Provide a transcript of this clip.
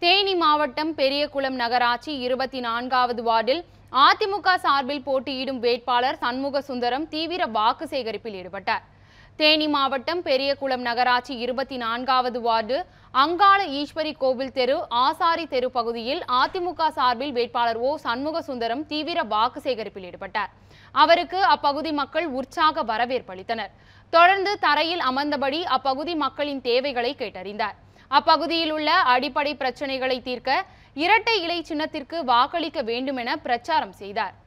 தேனி மாவட்டம் பெரியகுளம் நகராட்சி இருபத்தி நான்காவது வார்டில் அதிமுக சார்பில் போட்டியிடும் வேட்பாளர் சண்முக சுந்தரம் தீவிர வாக்கு சேகரிப்பில் ஈடுபட்டார் தேனி மாவட்டம் பெரியகுளம் நகராட்சி இருபத்தி நான்காவது வார்டு அங்காள ஈஸ்வரி கோவில் தெரு ஆசாரி தெரு பகுதியில் அதிமுக சார்பில் வேட்பாளர் ஓ சண்முக சுந்தரம் தீவிர வாக்கு சேகரிப்பில் ஈடுபட்டார் அவருக்கு அப்பகுதி மக்கள் உற்சாக வரவேற்பு அளித்தனர் தொடர்ந்து தரையில் அமர்ந்தபடி அப்பகுதி மக்களின் தேவைகளை கேட்டறிந்தார் அப்பகுதியில் உள்ள அடிப்படை பிரச்சனைகளை தீர்க்க இரட்டை இலை சின்னத்திற்கு வாக்களிக்க வேண்டும் என பிரச்சாரம் செய்தார்